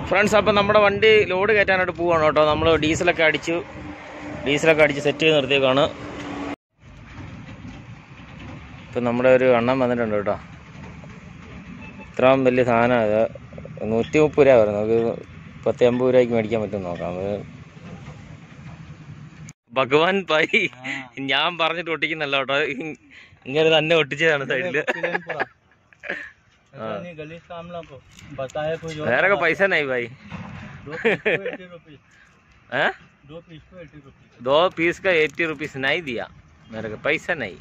Friends അപ്പം നമ്മുടെ വണ്ടി ലോഡ് കയറ്റാനായിട്ട് പോവാണ് കേട്ടോ നമ്മൾ ഡീസലൊക്കെ അടിച്ചു ഡീസലൊക്കെ അടിച്ച് സെറ്റ് ചെയ്ത് നിർത്തിയേക്കാണ് ഇപ്പം നമ്മുടെ ഒരു എണ്ണം വന്നിട്ടുണ്ട് കേട്ടോ ഇത്രയും വലിയ സാധനം ഇത് നൂറ്റി മുപ്പത് രൂപ വരും നമുക്ക് പത്ത് എൺപത് രൂപയ്ക്ക് മേടിക്കാൻ പറ്റും നോക്കാം അത് ഭഗവാൻ പൈ ഞാൻ പറഞ്ഞിട്ട് ഒട്ടിക്കുന്നല്ല കേട്ടോ ഇ- ഇങ്ങനെ തന്നെ ഒട്ടിച്ചതാണ് സൈഡില് ऐसा नहीं गली से हम लोग को बताया कोई और വേറെ പൈസ നൈ ഭായി दो पीस को एटी रुपीज ഏ दो पीस को एटी रुपीज दो पीस का एट्टी रुपीस नहीं दिया मेरे को पैसा नहीं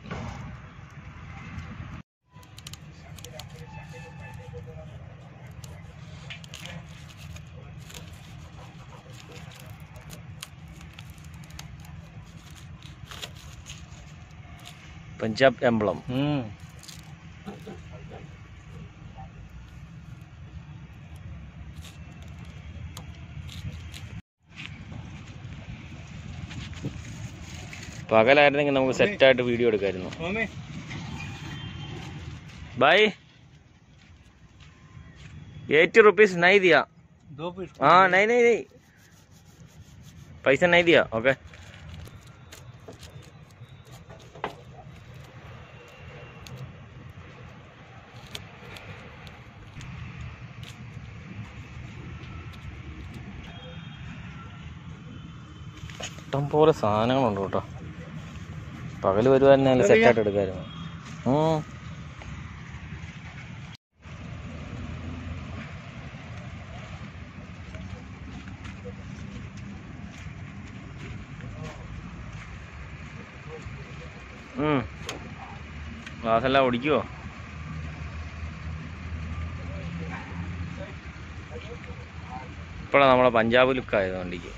पंजाब एम्बलम हम्म പകലായിരുന്നെങ്കിൽ നമുക്ക് സെറ്റായിട്ട് വീഡിയോ എടുക്കായിരുന്നു मम्मी भाई एट्टी रुपीस नहीं दिया दो पीस हाँ नहीं नहीं नहीं पैसा नहीं दिया ओके ഇഷ്ടം പോലെ സാധനങ്ങളുണ്ട് കേട്ടോ പകല് വരുവായിരുന്നെ നല്ല സെറ്റായിട്ട് എടുക്കായിരുന്നു ഉം. ഉം. ഗ്ലാസ് എല്ലാം ഓടിക്കുവോ ഇപ്പോഴാണ് നമ്മളെ പഞ്ചാബ് ലുക്ക് ആയത് വണ്ടിക്ക്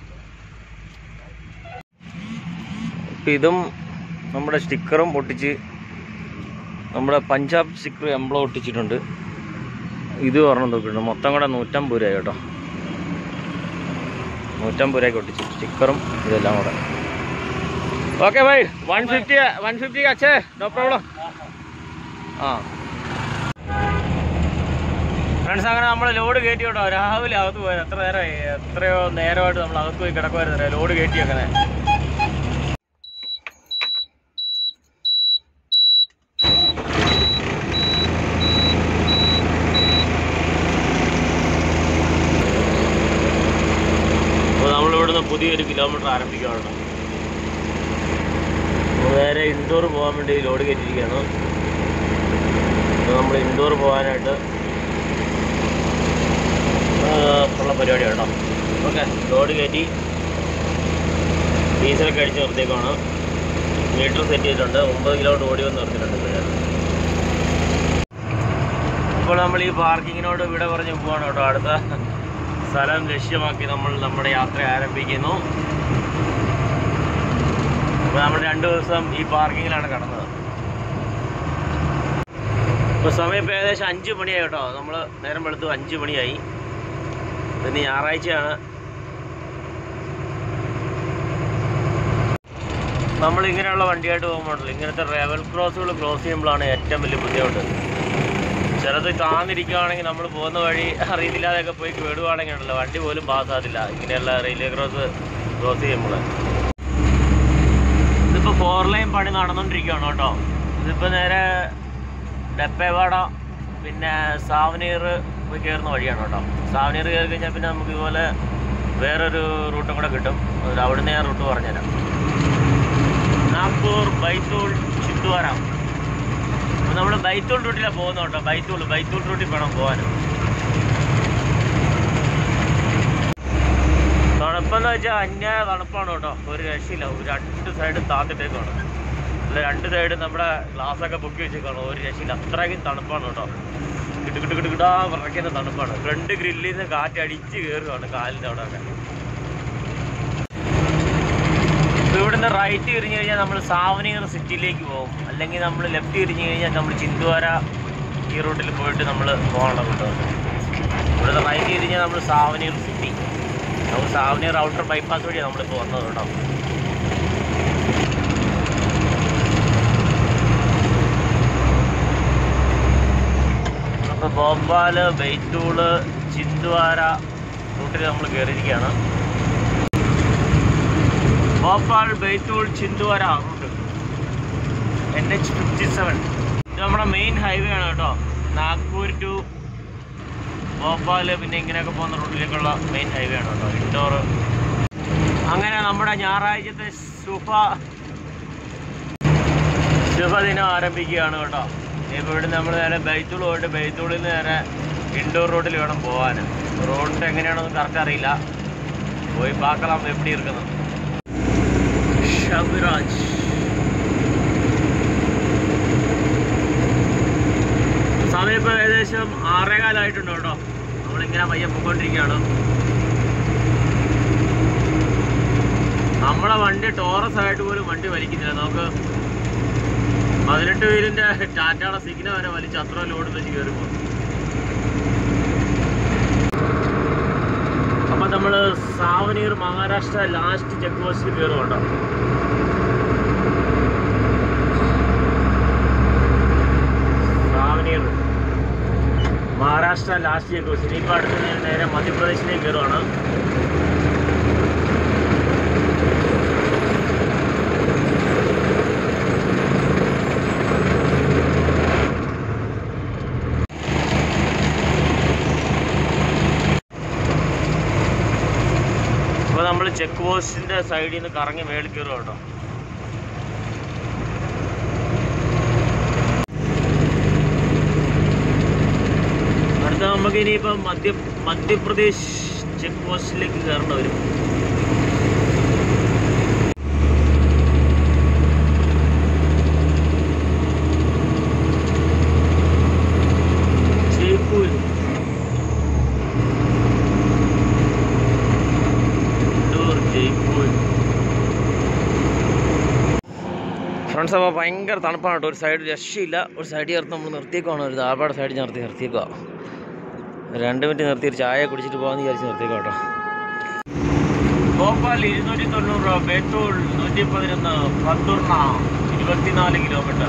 ഇപ്പം ഇതും നമ്മുടെ സ്റ്റിക്കറും ഒട്ടിച്ച് നമ്മുടെ പഞ്ചാബ് സ്റ്റിക്കർ എംബ്ലം ഒട്ടിച്ചിട്ടുണ്ട് ഇത് ഒരെണ്ണം നോക്കിയിട്ടുണ്ട് മൊത്തം കൂടെ നൂറ്റമ്പത് രൂപ കേട്ടോ നൂറ്റമ്പത് രൂപയ്ക്ക് ഒട്ടിച്ച് സ്റ്റിക്കറും ഇതെല്ലാം കൂടെ okay bye one fifty one fifty അച്ഛേ നോ പ്രോബ്ലം ആ ഫ്രണ്ട്സ് അങ്ങനെ നമ്മൾ ലോഡ് കയറ്റി കേട്ടോ രാവിലെ അകത്ത് പോയത് എത്ര നേരമായി എത്രയോ നേരമായിട്ട് നമ്മൾ അകത്ത് പോയി കിടക്കുമായിരുന്നു ലോഡ് കയറ്റി അങ്ങനെ അപ്പോൾ നമ്മളിവിടുന്ന് പുതിയൊരു കിലോമീറ്റർ ആരംഭിക്കുകയാണ് നേരെ ഇൻഡോർ പോകാൻ വേണ്ടി ലോഡ് കയറ്റിയിരിക്കുകയാണ് നമ്മൾ ഇൻഡോർ പോകാനായിട്ട് ആ, ഉള്ള പരിപാടിയാണ് കേട്ടോ ഓക്കെ ലോഡ് കയറ്റി ഡീസലൊക്കെ അടിച്ച് നിർത്തിയേക്കാണ് മീറ്റർ സെറ്റ് ചെയ്തിട്ടുണ്ട് ഒമ്പത് കിലോമീറ്റർ ഓടി വന്ന് നിർത്തിയിട്ടുണ്ട് ഇപ്പോഴേ ഇപ്പോൾ നമ്മൾ ഈ പാർക്കിങ്ങിനോട് വിട പറഞ്ഞ് പോവാണ് കേട്ടോ അടുത്ത സ്ഥലം ലക്ഷ്യമാക്കി നമ്മൾ നമ്മുടെ യാത്ര ആരംഭിക്കുന്നു അപ്പോൾ നമ്മൾ രണ്ട് ദിവസം ഈ പാർക്കിങ്ങിലാണ് കടന്നത് ഇപ്പോൾ സമയം ഇപ്പോൾ ഏകദേശം അഞ്ച് മണിയായി കേട്ടോ നമ്മൾ നേരം വെളുത്തു അഞ്ച് മണിയായി ഇന്ന് ഞായറാഴ്ചയാണ് നമ്മൾ ഇങ്ങനെയുള്ള വണ്ടിയായിട്ട് പോകുമ്പോഴല്ലോ ഇങ്ങനത്തെ ലെവൽ ക്രോസുകൾ ക്രോസ് ചെയ്യുമ്പോഴാണ് ഏറ്റവും വലിയ ബുദ്ധിമുട്ട് ചിലത് താന്നിരിക്കുകയാണെങ്കിൽ നമ്മൾ പോകുന്ന വഴി അറിയില്ലാതെയൊക്കെ പോയി കേടുവാണെങ്കിൽ ഉണ്ടല്ലോ വണ്ടി പോലും പാസ്സാകത്തില്ല ഇങ്ങനെയുള്ള റെയിൽവേ ക്രോസ് ക്രോസ് ചെയ്യുമ്പോൾ ഇതിപ്പോൾ ഫോർ ലൈൻ പണി നടന്നുകൊണ്ടിരിക്കുകയാണ് കേട്ടോ ഇതിപ്പോൾ നേരെ ഡപ്പേവാട പിന്നെ സാവനീർ പോയി കയറുന്ന വഴിയാണ് കേട്ടോ സാവനീർ കയറി കഴിഞ്ഞാൽ പിന്നെ നമുക്ക് ഇതുപോലെ വേറൊരു റൂട്ടും കൂടെ കിട്ടും അത് അവിടുന്ന് ഞാൻ റൂട്ട് പറഞ്ഞുതരാം നാഗ്പൂർ ബൈത്തൂൾ ചിത്വാര അപ്പോൾ നമ്മൾ ബൈത്തൂൾ റൂട്ടിലാണ് പോകുന്നത് കേട്ടോ ബൈത്തൂൾ ബൈത്തൂൾ റൂട്ടിൽ വേണം പോകാൻ തണുപ്പെന്ന് വെച്ചാൽ അന്യായ തണുപ്പാണ് കേട്ടോ ഒരു രക്ഷയില്ല ഒരു രണ്ട് സൈഡ് താത്തിട്ടേക്കാണ് അല്ല രണ്ട് സൈഡ് നമ്മുടെ ഗ്ലാസ് ഒക്കെ പൊക്കി വെച്ചേക്കാണ് ഒരു രക്ഷയില്ല അത്രയ്ക്കും തണുപ്പാണ് കേട്ടോ കിട്ടു കിട്ടു കിട്ടു കിട്ടാ വിറയ്ക്കുന്ന തണുപ്പാണ് ഫ്രണ്ട് ഗ്രില്ലിൽ നിന്ന് കാറ്റ് അടിച്ച് കയറുകയാണ് കാലിൻ്റെ അവിടെ ഒക്കെ ഇപ്പൊ ഇവിടുന്ന് റൈറ്റ് തിരിഞ്ഞു കഴിഞ്ഞാൽ നമ്മൾ സാവനീർ സിറ്റിയിലേക്ക് പോകും അല്ലെങ്കിൽ നമ്മൾ ലെഫ്റ്റ് തിരിഞ്ഞു കഴിഞ്ഞാൽ നമ്മൾ ചിന്തുവാര ഈ റൂട്ടിൽ പോയിട്ട് നമ്മൾ പോകാനുള്ള റൂട്ട് ഇവിടുന്ന് റൈറ്റ് തിരിഞ്ഞാൽ നമ്മൾ സാവനീർ സിറ്റി നമുക്ക് സാവനീർ ഔട്ടർ ബൈപ്പാസ് വഴിയാണ് നമ്മളിപ്പോൾ വന്നത് കേട്ടോ അപ്പോൾ ഭോപ്പാൽ ബെയ്ത്തൂള് ചിന്തുവാര റൂട്ടിൽ നമ്മൾ കയറിയിരിക്കുകയാണ് Bhopal Betul Chhindwara route N H fifty seven ഇത് നമ്മുടെ മെയിൻ ഹൈവേ ആണ് കേട്ടോ നാഗ്പൂർ ടു ഭോപ്പാൽ പിന്നെ ഇങ്ങനെയൊക്കെ പോകുന്ന റൂട്ടിലേക്കുള്ള മെയിൻ ഹൈവേ ആണ് കേട്ടോ ഇൻഡോർ അങ്ങനെ നമ്മുടെ ഞായറാഴ്ചത്തെ ശുഭ ശുഭദിനം ആരംഭിക്കുകയാണ് കേട്ടോ ഇപ്പോൾ ഇവിടെ നമ്മൾ നേരെ ബൈത്തൂൾ പോയിട്ട് ബൈത്തൂളിൽ നിന്ന് നേരെ ഇൻഡോർ റോഡിൽ വേണം പോകാൻ റോഡിൻ്റെ എങ്ങനെയാണെന്ന് കറക്റ്റ് അറിയില്ല പോയി പാക്കണം എപ്പിടി ഇരിക്കുന്നത് ഷബിറാജ് സമയം ഇപ്പോൾ ഏകദേശം ആറേകാലായിട്ടുണ്ട് കേട്ടോ നമ്മളിങ്ങനെ പയ്യെ പോയിക്കൊണ്ടിരിക്കുകയാണ് നമ്മളെ വണ്ടി ടോറസ് ആയിട്ട് പോലും വണ്ടി വലിക്കുന്നില്ല നമുക്ക് പതിനെട്ട് വീലിന്റെ ടാറ്റയുടെ സിഗ്ന വരെ വലിച്ച് അത്ര ലോഡ് വെച്ച് കയറി പോകും അപ്പൊ നമ്മള് സാവനീർ മഹാരാഷ്ട്ര ലാസ്റ്റ് ചെക്ക് പോസ്റ്റിൽ കയറും കേട്ടോ Saoner Maharashtra last check post ഇനിയിപ്പോൾ അടുത്ത് നേരെ മധ്യപ്രദേശിലേക്ക് കയറുവാണ് അപ്പോൾ നമ്മൾ ചെക്ക് പോസ്റ്റിന്റെ സൈഡിൽ നിന്ന് കറങ്ങി മേളിൽ കയറുക കേട്ടോ അടുത്ത നമുക്ക് ഇനിയിപ്പം മധ്യ മധ്യപ്രദേശ് ചെക്ക് പോസ്റ്റിലേക്ക് കയറേണ്ടി വരും ജയ്പൂർ ഇൻഡോർ ജയ്പൂർ ഫ്രണ്ട്സ് അപ്പോൾ ഭയങ്കര തണുപ്പാണ് കേട്ടോ ഒരു സൈഡ് രക്ഷയില്ല ഒരു സൈഡിൽ ചേർത്ത് നമ്മൾ നിർത്തിയേക്കുവാണ് ഒരു ദാബയുടെ സൈഡിൽ നിർത്തി നിർത്തിയേക്കുക രണ്ട് മിനിറ്റ് നിർത്തി ഒരു ചായ കുടിച്ചിട്ട് പോകാമെന്ന് വിചാരിച്ച് നിർത്തിയേക്കാം കേട്ടോ ഭോപ്പാൽ ഇരുന്നൂറ്റി തൊണ്ണൂറ് രൂപ ബേത്തൂൾ നൂറ്റി പതിനൊന്ന് പത്തുർണ ഇരുപത്തിനാല് കിലോമീറ്റർ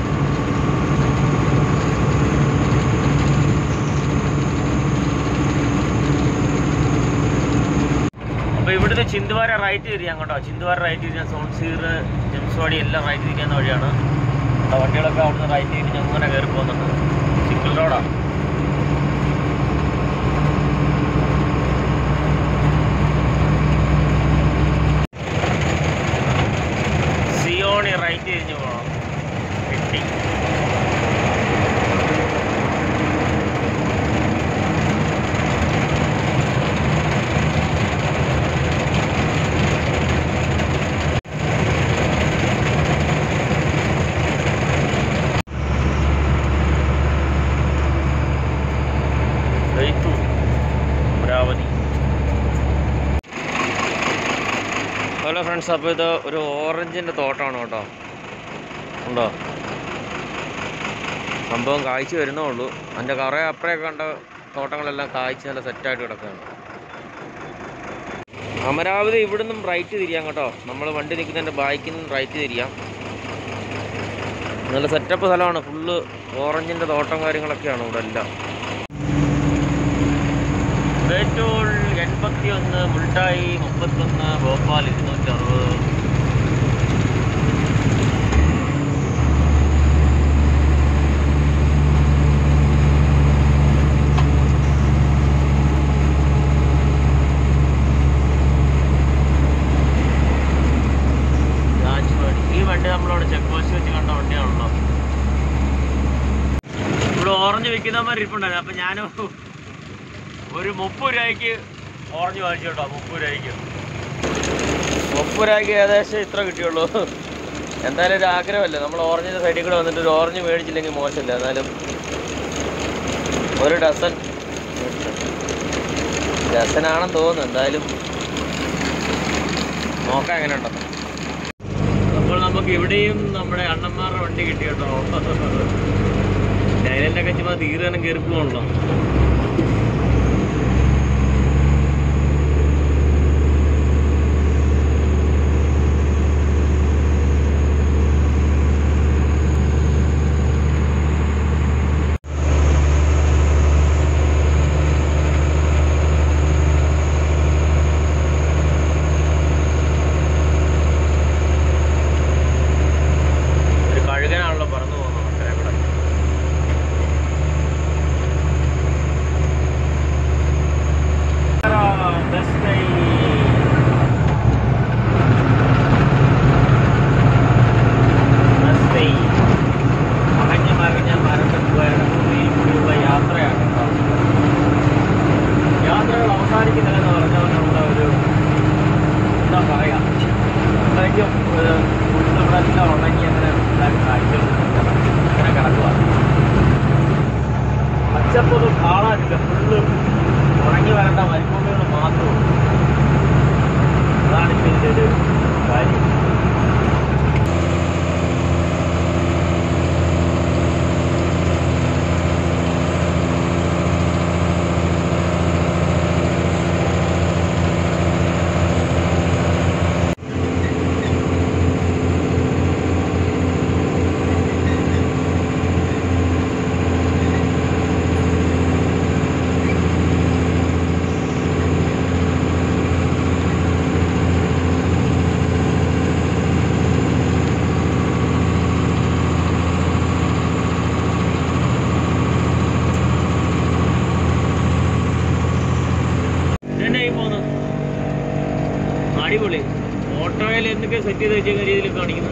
അപ്പോൾ ഇവിടുത്തെ ചിന്തുവാര റൈറ്റ് തിരിയാം കേട്ടോ ചിന്തുവാര റൈറ്റ് തിരിയാൻ സോൺസീർ ജംസ്വാടി എല്ലാം റൈറ്റ് തിരിയാവുന്ന വഴിയാണ് അവിടെ വണ്ടികളൊക്കെ അവിടുന്ന് റൈറ്റ് തിരിഞ്ഞ് അങ്ങനെ കയറി പോകുന്നുണ്ട് സിംഗിൾ റോഡാണ് സിയോണി റൈറ്റ് തിരിഞ്ഞ് പോകണം കിട്ടി ബൈത്തൂർ അമരാവതി ഹലോ ഫ്രണ്ട്സ് അപ്പോൾ ഇത് ഒരു ഓറഞ്ചിൻ്റെ തോട്ടമാണ് കേട്ടോ ഉണ്ടോ സംഭവം കായ്ച്ചു വരുന്നേ ഉള്ളൂ അതിൻ്റെ കുറേ അപ്പുറമൊക്കെ കണ്ട തോട്ടങ്ങളെല്ലാം കായ്ച്ച് നല്ല സെറ്റായിട്ട് കിടക്കുകയാണ് അമരാവതി ഇവിടുന്നും റൈറ്റ് തിരിയാം കേട്ടോ നമ്മൾ വണ്ടി നിൽക്കുന്നതിൻ്റെ ബാക്കിൽ നിന്നും റൈറ്റ് തിരിയാം നല്ല സെറ്റപ്പ് സ്ഥലമാണ് ഫുള്ള് ഓറഞ്ചിൻ്റെ തോട്ടം കാര്യങ്ങളൊക്കെയാണ് ഇവിടെ എല്ലാം ബേറ്റൂൾ എൺപത്തി ഒന്ന് മുൾട്ടായി മുപ്പത്തൊന്ന് ഭോപ്പാൽ ഇരുന്നൂറ്റി അറുപത് രാജ്വാടി ഈ വണ്ടി നമ്മളവിടെ ചെക്ക് പോസ്റ്റ് വെച്ച് കണ്ട വണ്ടിയാണല്ലോ ഇവിടെ ഓറഞ്ച് വിൽക്കുന്നവന്മാർ ഇരിപ്പുണ്ടായിരുന്നു അപ്പം ഞാൻ ഒരു മുപ്പത് രൂപയ്ക്ക് ഓറഞ്ച് വാങ്ങിച്ചു കേട്ടോ മുപ്പത് രൂപയ്ക്ക് മുപ്പത് രൂപയ്ക്ക് ഏകദേശം ഇത്ര കിട്ടിയുള്ളൂ എന്തായാലും ഒരു ആഗ്രഹമല്ലേ നമ്മൾ ഓറഞ്ചിൻ്റെ സൈഡിൽ കൂടെ വന്നിട്ട് ഒരു ഓറഞ്ച് മേടിച്ചില്ലെങ്കിൽ മോശമില്ല എന്നാലും ഒരു ഡസൻ ഡസനാണെന്ന് തോന്നുന്നു എന്തായാലും നോക്കാം എങ്ങനെ ഉണ്ടെന്ന് അപ്പോൾ നമുക്ക് ഇവിടെയും നമ്മുടെ അണ്ണന്മാരുടെ വണ്ടി കിട്ടി കേട്ടോ ലൈലൻ്റെയൊക്കെ ചുമ്മാ തീരാനും കയറി പോകണല്ലോ കാണിക്കുന്നില്ലെന്ന് പറഞ്ഞാൽ നമ്മുടെ ഒരു എന്താ പറയാ അത്രയ്ക്കും ഒരു ഇവിടെ എല്ലാം ഉണങ്ങി അങ്ങനെ കാഴ്ചകൾ അങ്ങനെ കിടക്കുക പച്ചപ്പൊന്നും കാണാനില്ല ഫുള്ള് ഉണങ്ങി വരേണ്ട മരുഭൂമികൾ മാത്രമേ ഉള്ളൂ അതാണ് ഇപ്പം ഇതിൻ്റെ ഒരു കാര്യം ഇതന്നെ ഈ പോകുന്നു അടിപൊളി ഓട്ടോയിൽ എന്തൊക്കെ സെറ്റ് ചെയ്ത് വെച്ച രീതിയിൽ കാണിക്കുന്നു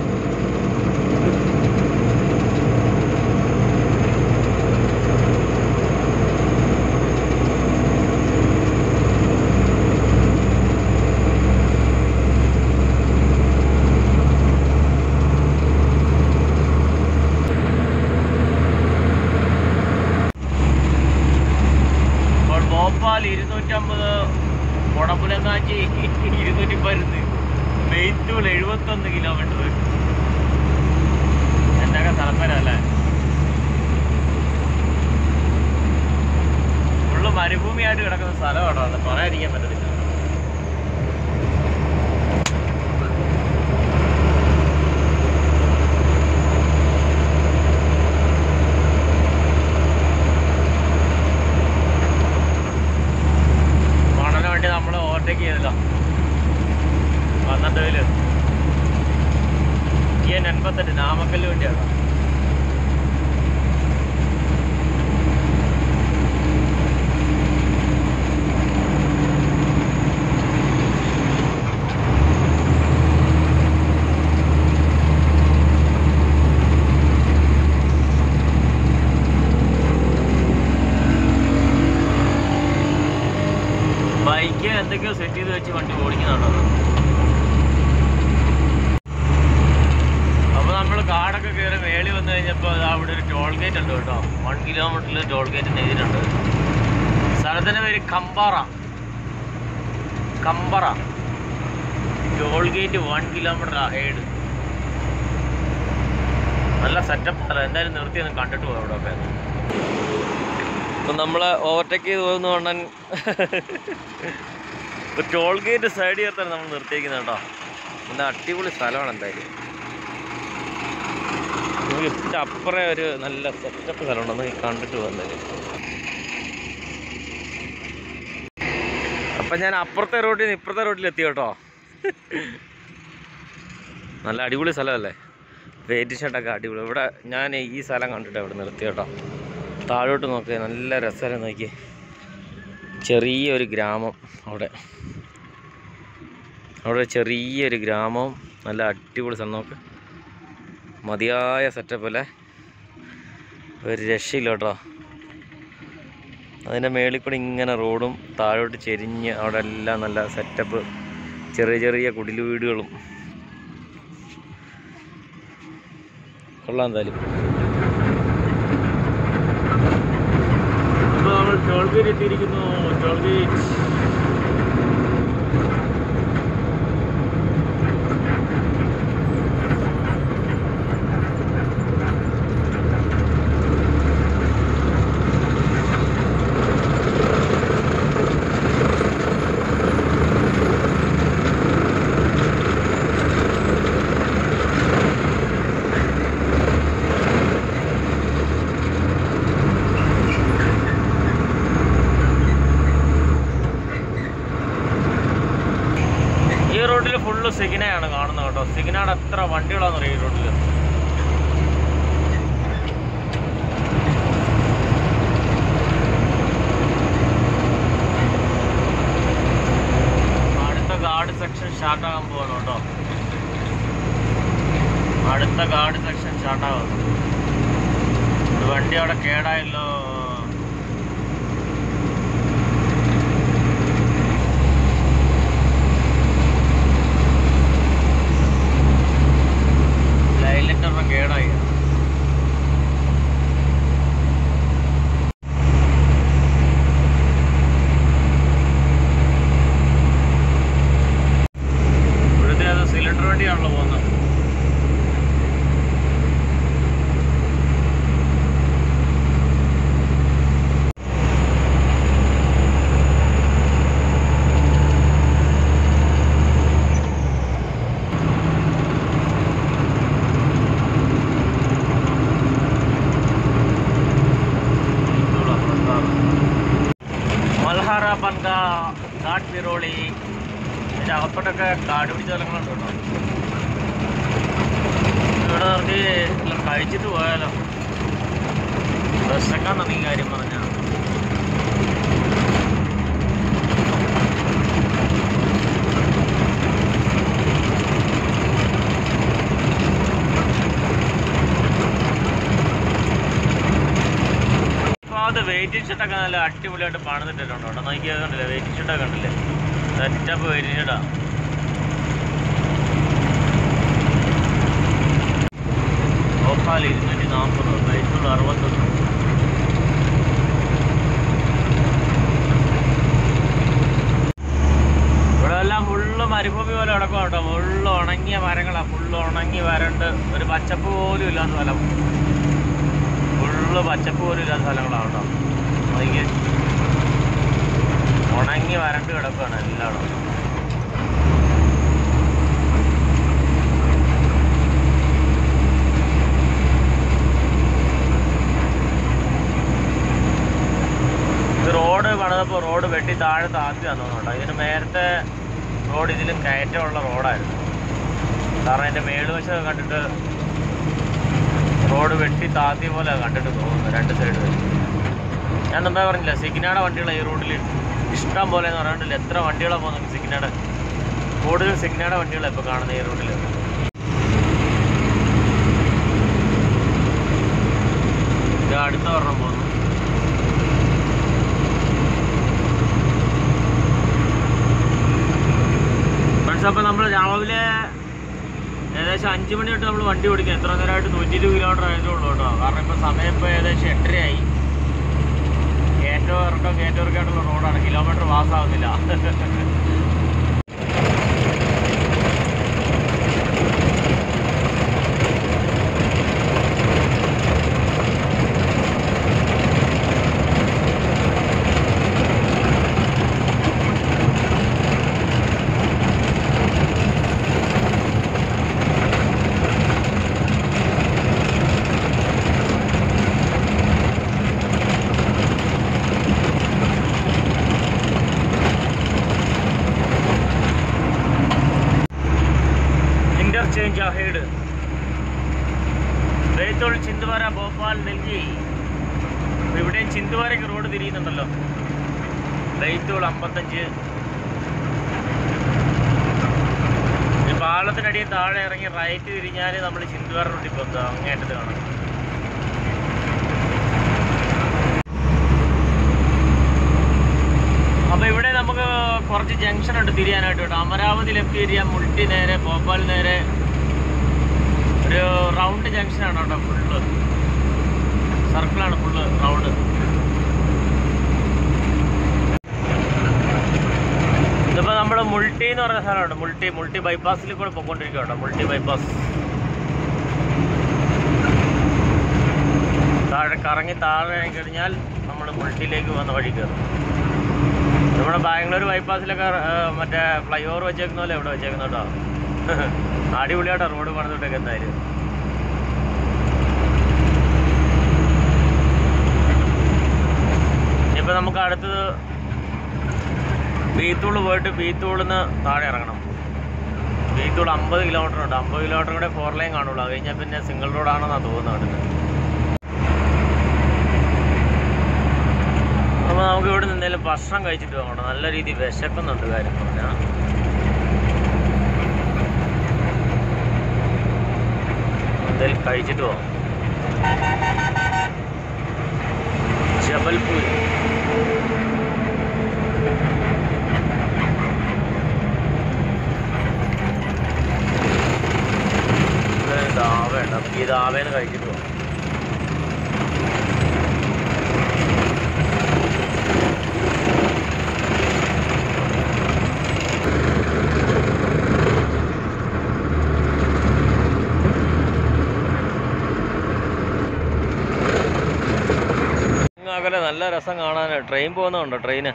ഇപ്പോൾ ഭോപ്പാൽ ഇരുന്നൂറ്റമ്പത് കൊടപ്പുലങ്ങാച്ചി ഇരുന്നൂറ്റി പരുന്ന് മെയ്ത്തൂൾ എഴുപത്തൊന്ന് കിലോമീറ്റർ എന്തൊക്കെ സ്ഥലപ്പരല്ലേ ഫുള്ള് മരുഭൂമിയായിട്ട് കിടക്കുന്ന സ്ഥലമാണോ അത് പറയാതിരിക്കാൻ പറ്റത്തില്ല മണന് വേണ്ടി നമ്മൾ ഓവർടേക്ക് ചെയ്തല്ലോ പന്ത്രണ്ടില് ടി എൻ എൺപത്തെട്ട് നാമക്കല്ല് വേണ്ടിയാണ് ബൈക്ക് എന്തൊക്കെയോ സെറ്റ് ചെയ്ത് വെച്ച് വണ്ടി ഓടിക്കുന്നുണ്ടോ അപ്പൊ നമ്മൾ കാടൊക്കെ കയറി മേളി വന്നു കഴിഞ്ഞപ്പോൾ ദാ അവിടെ ഒരു ടോൾ ഗേറ്റ് ഉണ്ട് കേട്ടോ വൺ കിലോമീറ്ററിൽ ടോൾ ഗേറ്റ് എഴുതിയിട്ടുണ്ട് സ്ഥലത്തിന്റെ പേര് കമ്പാറ കമ്പറ toll gate one kilometre ahead നല്ല സെറ്റപ്പ് സ്ഥലം എന്തായാലും നിർത്തി ഒന്ന് കണ്ടിട്ട് പോകാം അവിടെ ഒക്കെ ഇപ്പം നമ്മൾ ഓവർടേക്ക് ചെയ്ത് പോകുന്ന കൊണ്ടൻ ഒരു ടോൾ ഗേറ്റ് സൈഡ് ചേർത്താണ് നമ്മൾ നിർത്തിയിരിക്കുന്നത് കേട്ടോ എന്താ അടിപൊളി സ്ഥലമാണ് എന്തായാലും നമുക്ക് ഇതിൻ്റെ അപ്പുറം ഒരു നല്ല സെറ്റപ്പ് സ്ഥലമുണ്ട് ഒന്ന് കണ്ടിട്ട് പോകുന്നത് അപ്പം ഞാൻ അപ്പുറത്തെ റോഡിൽ നിന്ന് ഇപ്പുറത്തെ റോഡിൽ എത്തി കേട്ടോ നല്ല അടിപൊളി സ്ഥലമല്ലേ വെയിറ്റ് ഷർട്ടൊക്കെ അടിപൊളി ഇവിടെ ഞാൻ ഈ സ്ഥലം കണ്ടിട്ട് ഇവിടെ നിർത്തി കേട്ടോ താഴോട്ട് നോക്കുക നല്ല രസമല്ലേ നോക്കി ചെറിയൊരു ഗ്രാമം അവിടെ അവിടെ ചെറിയൊരു ഗ്രാമവും നല്ല അടിപൊളി സ്ഥലം നോക്ക് മതിയായ സെറ്റപ്പ് അല്ലേ ഒരു രക്ഷയില്ല കേട്ടോ അതിൻ്റെ മേളിൽ കൂടി ഇങ്ങനെ റോഡും താഴോട്ട് ചെരിഞ്ഞ് അവിടെ എല്ലാം നല്ല സെറ്റപ്പ് ചെറിയ ചെറിയ കുടിൽ വീടുകളും കൊള്ളാം എന്തായാലും ഇപ്പോൾ നമ്മൾ ടോൾ ഗേറ്റ് എത്തിയിരിക്കുന്നു ടോൾ ഗേറ്റ് ഈ റോഡിൽ ഫുള്ള് സിഗ്നയാണ് കാണുന്നത് കേട്ടോ സിഗ്നയുടെ എത്ര വണ്ടികളാന്ന് പറയും ഈ റോഡിൽ അടുത്ത ഗാർഡ് സെക്ഷൻ സ്റ്റാർട്ട് ആകാൻ പോവാണ് കേട്ടോ അടുത്ത ഗാർഡ് സെക്ഷൻ സ്റ്റാർട്ട് ആകുന്നു ഒരു വണ്ടി അവിടെ കേടായല്ലോ കാട്ട് പിറോളി ഇതിൻ്റെ അകത്തോട്ടൊക്കെ കാട് പിടിച്ച സ്ഥലങ്ങളുണ്ട് കേട്ടോ ഇവിടെ നിർത്തി എല്ലാം കഴിച്ചിട്ട് പോയാലോ വിശക്കാന്ന നീ കാര്യം പറഞ്ഞ അപ്പോൾ അത് വെയിറ്റിംഗ് ഷർട്ടൊക്കെ നല്ല അടിപൊളിയായിട്ട് പണിതിട്ടിട്ടുണ്ട് കേട്ടോ നോക്കിയാൽ കണ്ടില്ലേ വെയിറ്റിംഗ് ഷർട്ടൊക്കെ കണ്ടില്ലേ സെറ്റപ്പ് വെയിറ്റിംഗ് ഷർട്ടാ ഭോപ്പാൽ ഇരുന്നൂറ്റി നാൽപ്പത് ബൈക്കുള്ള അറുപത്തൊന്ന് ഇവിടെ എല്ലാം ഫുള്ള് മരുഭൂമി പോലെ കിടക്കും കേട്ടോ ഫുള്ള് ഉണങ്ങിയ മരങ്ങളാണ് ഫുള്ള് ഉണങ്ങി വരണ്ട് ഒരു പച്ചപ്പ് പോലും ഇല്ലാത്ത സ്ഥലം ഫുള്ള് പച്ചപ്പ് പോലും ഇല്ലാത്ത സ്ഥലങ്ങളാണ് കേട്ടോ നോക്കി ഉണങ്ങി വരണ്ട് കിടക്കുകയാണ് എല്ലായിടും ഇത് റോഡ് പണിതപ്പോൾ റോഡ് വെട്ടി താഴെ താഴ്ത്തിയാന്ന് തോന്നുന്നുണ്ട് ഇതിന് നേരത്തെ റോഡ് ഇതിലും കയറ്റമുള്ള റോഡായിരുന്നു കാരണം എൻ്റെ മേളുവശം കണ്ടിട്ട് റോഡ് വെട്ടി താത്തിയ പോലെ കണ്ടിട്ട് തോന്നുന്നു രണ്ട് സൈഡ് ഞാൻ മുമ്പേ പറഞ്ഞില്ല സിഗ്നയുടെ വണ്ടികളാണ് ഈ റോഡിൽ ഇഷ്ടം പോലെ എന്ന് പറഞ്ഞിട്ടില്ല എത്ര വണ്ടികളാണ് പോകുന്നത് സിഗ്നയുടെ കൂടുതൽ സിഗ്നയുടെ വണ്ടികളാണ് ഇപ്പോൾ കാണുന്നത് ഈ റോഡിൽ ഇത് അടുത്ത ഒരെണ്ണം പോകുന്നു ഫ്രണ്ട്സ് അപ്പോൾ നമ്മൾ രാവിലെ ഏകദേശം അഞ്ച് മണി തൊട്ട് നമ്മൾ വണ്ടി ഓടിക്കുക എത്ര നേരമായിട്ട് നൂറ്റി ഇരുപത് കിലോമീറ്റർ ആയതേ ഉള്ളൂ കേട്ടോ കാരണം ഇപ്പോൾ സമയം ഇപ്പോൾ ഏകദേശം എട്ടരയായി കയറ്റവും ഇറക്കം കയറ്റം ഇറക്കായിട്ടുള്ള റോഡാണ് കിലോമീറ്റർ പാസ്സാവുന്നില്ല ഇന്റർചേഞ്ച് അഹേഡ് ബേത്തോൾ ചിന്തുവാര ഭോപ്പാൽ ഡൽഹി ഇപ്പൊ ഇവിടെയും ചിന്തുവാരയ്ക്ക് റോഡ് തിരിയുന്നുണ്ടല്ലോ ബൈത്തോൾ അമ്പത്തഞ്ച് ഈ പാലത്തിനടിയിൽ താഴെ ഇറങ്ങി റൈറ്റ് തിരിഞ്ഞാൽ നമ്മൾ ചിന്തുവാര റോഡിൽ പോകുന്നത് അങ്ങേറ്റത്ത് കാണാം അപ്പോൾ ഇവിടെ നമുക്ക് കുറച്ച് ജംഗ്ഷൻ ഉണ്ട് തിരിയാനായിട്ട് കേട്ടോ അമരാവതി ലെഫ്റ്റ് തിരിയാൻ മുൾട്ടി നേരെ ഭോപ്പാൽ നേരെ ഒരു റൗണ്ട് ജംഗ്ഷനാണ് കേട്ടോ ഫുള്ള് സർക്കിളാണ് ഫുള്ള് റൗണ്ട് ഇതിപ്പോൾ നമ്മൾ മുൾട്ടി എന്ന് പറയുന്ന സ്ഥലമുണ്ട് മുൾട്ടി മുൾട്ടി ബൈപ്പാസിൽ കൂടെ പോയിക്കൊണ്ടിരിക്കുക കേട്ടോ മുൾട്ടി ബൈപ്പാസ് താഴെ കറങ്ങി താഴെ ഇറങ്ങി കഴിഞ്ഞാൽ നമ്മൾ മുൾട്ടിയിലേക്ക് പോകുന്ന വഴി കയറും നമ്മുടെ ബാംഗ്ലൂർ ബൈപ്പാസിലൊക്കെ ആ, മറ്റേ ഫ്ലൈ ഓവർ വെച്ചേക്കുന്ന പോലെ ഇവിടെ വെച്ചേക്കുന്ന കേട്ടോ അടിപൊളിയായിട്ടോ റോഡ് പണിതിട്ടൊക്കെ എന്തായാലും ഇനിയിപ്പോൾ നമുക്ക് അടുത്തത് ബീത്തൂള് പോയിട്ട് ബീത്തൂളിൽ നിന്ന് താഴെ ഇറങ്ങണം ബീത്തൂൾ അമ്പത് കിലോമീറ്റർ ഉണ്ട് അമ്പത് കിലോമീറ്റർ കൂടെ ഫോർ ലൈൻ കാണുള്ളൂ അത് കഴിഞ്ഞാൽ പിന്നെ സിംഗിൾ റോഡാണെന്നാണ് തോന്നുന്നത് അവിടുന്ന് അപ്പോൾ നമുക്ക് ഇവിടെ നിന്ന് എന്തെങ്കിലും ഭക്ഷണം കഴിച്ചിട്ട് പോകണം നല്ല രീതിയിൽ വിശക്കുന്നുണ്ട് കാര്യം പറഞ്ഞാൽ എന്തെങ്കിലും കഴിച്ചിട്ട് പോകാം ജബൽപൂർ ഇവിടെ ദാവയുണ്ട് നമുക്ക് ഈ ദാവേന്ന് കഴിച്ചിട്ട് പോകാം അകലെ നല്ല രസം കാണാൻ ട്രെയിൻ പോകുന്നുണ്ടോ ട്രെയിന്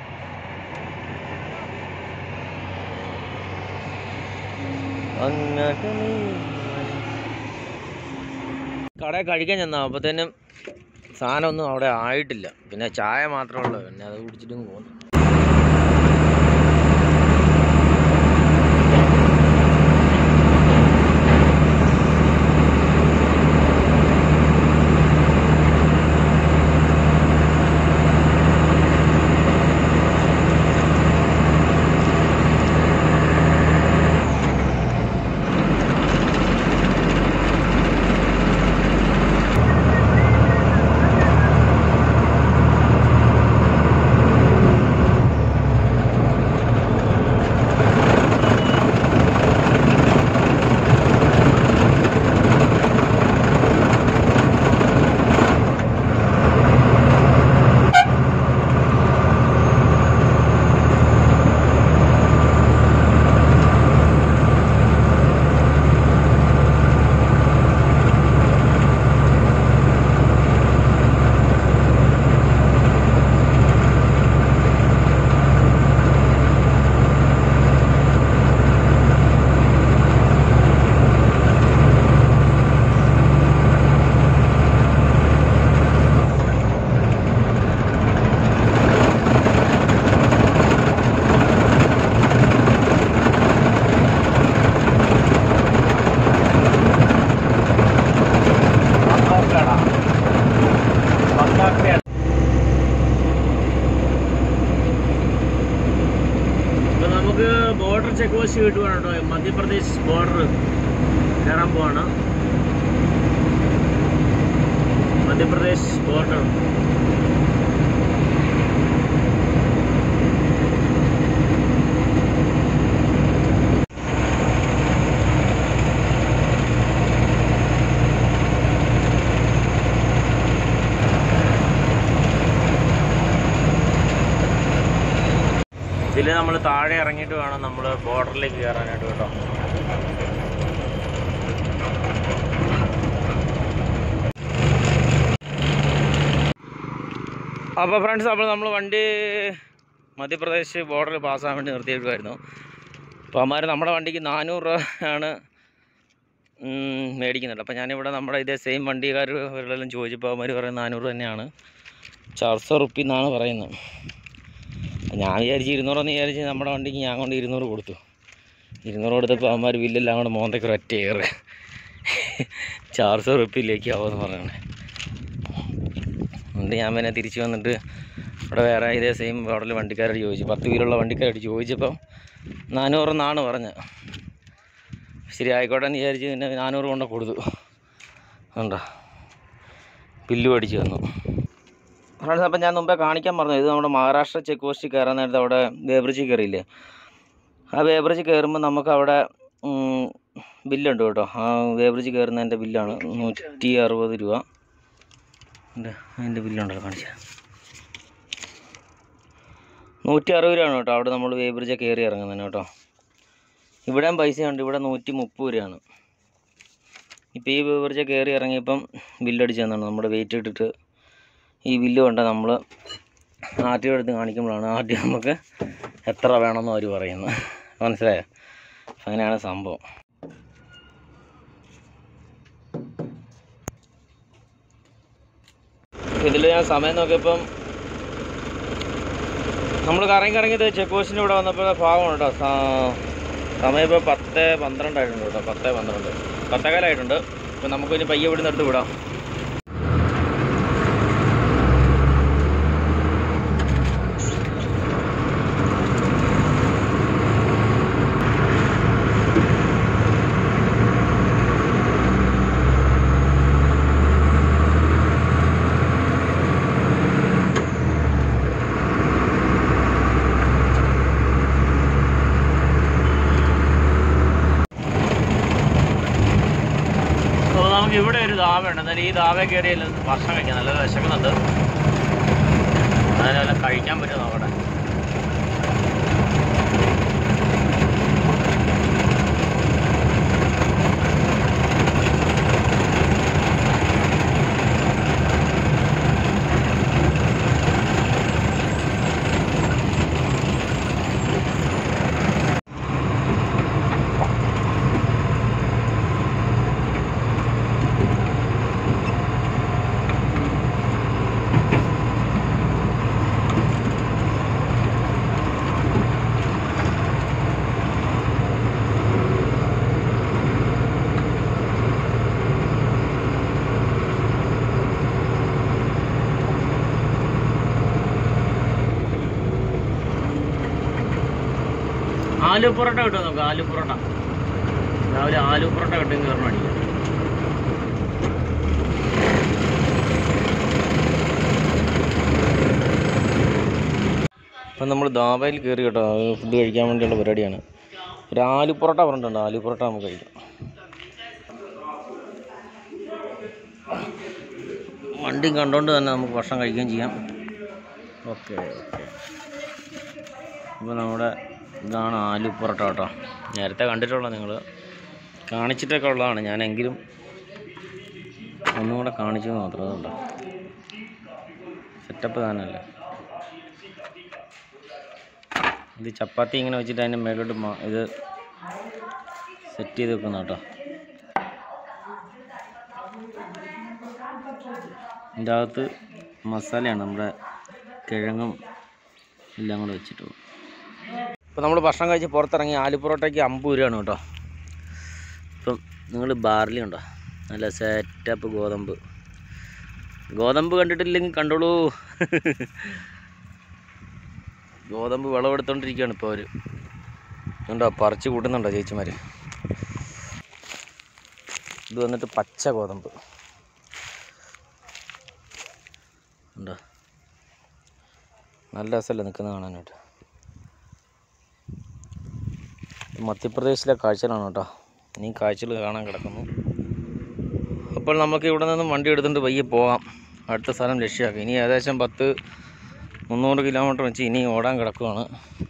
കടയിൽ കഴിക്കാൻ ചെന്നാ അപ്പത്തേനും സാധനം ഒന്നും അവിടെ ആയിട്ടില്ല പിന്നെ ചായ മാത്രമേ ഉള്ളൂ പിന്നെ അത് കുടിച്ചിട്ട് പോകുന്നു നമുക്ക് ബോർഡർ ചെക്ക് പോസ്റ്റ് കിട്ടുവാണ് കേട്ടോ മധ്യപ്രദേശ് ബോർഡർ കയറാൻ പോവാണ് മധ്യപ്രദേശ് ബോർഡർ ഇതിൽ നമ്മൾ താഴെ ഇറങ്ങിയിട്ട് വേണം നമ്മൾ ബോർഡറിലേക്ക് കയറാനായിട്ട് കേട്ടോ അപ്പോൾ ഫ്രണ്ട്സ് അപ്പോൾ നമ്മൾ വണ്ടി മധ്യപ്രദേശ് ബോർഡറിൽ പാസ്സാകാൻ വേണ്ടി നിർത്തിയിട്ടുമായിരുന്നു അപ്പോൾ അമ്മാർ നമ്മുടെ വണ്ടിക്ക് നാനൂറ് രൂപ ആണ് ഉം, മേടിക്കുന്നുണ്ട് അപ്പോൾ ഞാനിവിടെ നമ്മുടെ ഇതേ സെയിം വണ്ടിക്കാരെല്ലാം ചോദിച്ചപ്പോൾ അവന്മാർ പറയുന്നത് നാനൂറ് തന്നെയാണ് ചാർസോ റുപ്പി എന്നാണ് പറയുന്നത് ഞാൻ വിചാരിച്ച് ഇരുന്നൂറെന്ന് വിചാരിച്ച് നമ്മുടെ വണ്ടിക്ക് ഞാൻ കൊണ്ട് ഇരുന്നൂറ് കൊടുത്തു ഇരുന്നൂറ് കൊടുത്തപ്പോൾ അവന്മാർ ബില്ലെല്ലാം കൂടെ മോന്തയ്ക്ക് ഒരു ഒറ്റ ഏറ് ചാർസോ റുപ്പിയിലേക്ക് ആവുമെന്ന് പറയണേ എന്നിട്ട് ഞാൻ പിന്നെ തിരിച്ച് വന്നിട്ട് ഇവിടെ വേറെ ഇതേ സെയിം മോഡൽ വണ്ടിക്കാരോട് ചോദിച്ചു പത്ത് വീലുള്ള വണ്ടിക്കാരോട് ചോദിച്ചപ്പം നാനൂറെന്നാണ് പറഞ്ഞത് ശരി ആയിക്കോട്ടെ എന്ന് വിചാരിച്ച് പിന്നെ നാനൂറ് കൊണ്ട് കൊടുത്തു കണ്ടോ ബില്ല് മേടിച്ച് തന്നു ഫ്രണ്ട്സ് അപ്പം ഞാൻ മുമ്പേ കാണിക്കാൻ പറഞ്ഞു ഇത് നമ്മുടെ മഹാരാഷ്ട്ര ചെക്ക് പോസ്റ്റിൽ കയറാൻ നേരത്തെ അവിടെ ബേബ്രിഡ്ജിൽ കയറിയില്ലേ ആ ബേബ്രിഡ്ജിൽ കയറുമ്പോൾ നമുക്ക് അവിടെ ഉം, ബില്ലുണ്ട് കേട്ടോ ആ ബേബ്രിഡ്ജിൽ കയറുന്നതിൻ്റെ ബില്ലാണ് നൂറ്റി അറുപത് രൂപ ഉണ്ട് അതിൻ്റെ ബില്ലുണ്ടല്ലോ കാണിച്ച നൂറ്റി അറുപത് രൂപയാണ് കേട്ടോ അവിടെ നമ്മൾ ബേബ്രിഡ്ജിൽ കയറി ഇറങ്ങുന്നതിന് കേട്ടോ ഇവിടെയും പൈസയുണ്ട് ഇവിടെ നൂറ്റി മുപ്പത് രൂപയാണ് ഇപ്പോൾ ഈ ബേബ്രിഡ്ജിൽ കയറി ഇറങ്ങിയപ്പം ബില്ലടിച്ച് തന്നാണ് നമ്മുടെ വെയിറ്റ് ഇട്ടിട്ട് ഈ ബില്ല് കൊണ്ട് നമ്മൾ ആർ ടി ഒ എടുത്ത് കാണിക്കുമ്പോഴാണ് ആർ ടി നമുക്ക് എത്ര വേണമെന്ന് അവർ പറയുന്നത് മനസ്സിലായോ അങ്ങനെയാണ് സംഭവം ഇതിൽ ഞാൻ സമയം നോക്കിയപ്പം നമ്മൾ കറങ്ങി കറങ്ങിയത് ചെക്ക് പോസ്റ്റിൻ്റെ ഇവിടെ വന്നപ്പോൾ ഭാഗമാണ് കേട്ടോ സ- സമയം ഇപ്പോൾ പത്ത് പന്ത്രണ്ടായിട്ടുണ്ട് കേട്ടോ പത്ത് പന്ത്രണ്ട് പത്തേകാലായിട്ടുണ്ട് ഇപ്പം നമുക്ക് ഇനി പയ്യെ ഇവിടെ നിർത്തി വിടാം അപ്പോൾ നമുക്ക് ഇവിടെ ഒരു ദാവയുണ്ട് എന്നാലും ഈ ദാവ കയറിയല്ല ഭക്ഷണം കഴിക്കാം നല്ല വിശക്കുന്നുണ്ട് അതിനെല്ലാം കഴിക്കാൻ പറ്റും നോക്കട്ടെ ആലു പൊറോട്ട കിട്ടും നമുക്ക് ആലു പൊറോട്ട രാവിലെ ആലു പൊറോട്ട കിട്ടും കയറണം അടിക്കാം ഇപ്പം നമ്മൾ ദാബയിൽ കയറി കേട്ടോ ഫുഡ് കഴിക്കാൻ വേണ്ടിയുള്ള പരിപാടിയാണ് ഒരു ആലു പൊറോട്ട പറഞ്ഞിട്ടുണ്ട് ആലു പൊറോട്ട നമുക്ക് കഴിക്കാം വണ്ടി കണ്ടുകൊണ്ട് തന്നെ നമുക്ക് ഭക്ഷണം കഴിക്കുകയും ചെയ്യാം ഓക്കെ ഓക്കെ ഇപ്പോൾ നമ്മുടെ ഇതാണ് ആലു പൊറോട്ട കേട്ടോ നേരത്തെ കണ്ടിട്ടുള്ള നിങ്ങൾ കാണിച്ചിട്ടൊക്കെ ഉള്ളതാണ് ഞാനെങ്കിലും ഒന്നും കൂടെ കാണിച്ചു മാത്രം അതുകൊണ്ടോ സെറ്റപ്പ് താനല്ലേ ഇത് ചപ്പാത്തി ഇങ്ങനെ വെച്ചിട്ട് അതിൻ്റെ മേലോട്ട് മാ ഇത് സെറ്റ് ചെയ്ത് വെക്കുന്ന കേട്ടോ ഇതിൻ്റെ അകത്ത് മസാലയാണ് നമ്മുടെ കിഴങ്ങും എല്ലാം കൂടെ വെച്ചിട്ട് ഇപ്പോൾ നമ്മൾ ഭക്ഷണം കഴിച്ച് പുറത്തിറങ്ങി ആലു പൊറോട്ടയ്ക്ക് അമ്പത് രൂപയാണ് കേട്ടോ ഇപ്പം നിങ്ങൾ ബാർലി ഉണ്ടോ നല്ല സെറ്റപ്പ് ഗോതമ്പ് ഗോതമ്പ് കണ്ടിട്ടില്ലെങ്കിൽ കണ്ടോളൂ ഗോതമ്പ് വിളവെടുത്തോണ്ടിരിക്കുകയാണ് ഇപ്പോൾ അവർ ഉണ്ടോ പറിച്ച് കൂട്ടുന്നുണ്ടോ ചേച്ചിമാർ ഇത് വന്നിട്ട് പച്ച ഗോതമ്പ് ഉണ്ടോ നല്ല രസമല്ലേ നിൽക്കുന്നത് കാണാനായിട്ട് ഇത് മധ്യപ്രദേശിലെ കാഴ്ചകളാണ് കേട്ടോ ഇനി കാഴ്ചകൾ കാണാൻ കിടക്കുന്നു അപ്പോൾ നമുക്ക് ഇവിടെ നിന്നും വണ്ടി എടുത്തുകൊണ്ട് പയ്യെ പോകാം അടുത്ത സ്ഥലം ലക്ഷ്യമാക്കി ഇനി ഏകദേശം പത്ത് മുന്നൂറ് കിലോമീറ്റർ വെച്ച് ഇനി ഓടാൻ കിടക്കുകയാണ്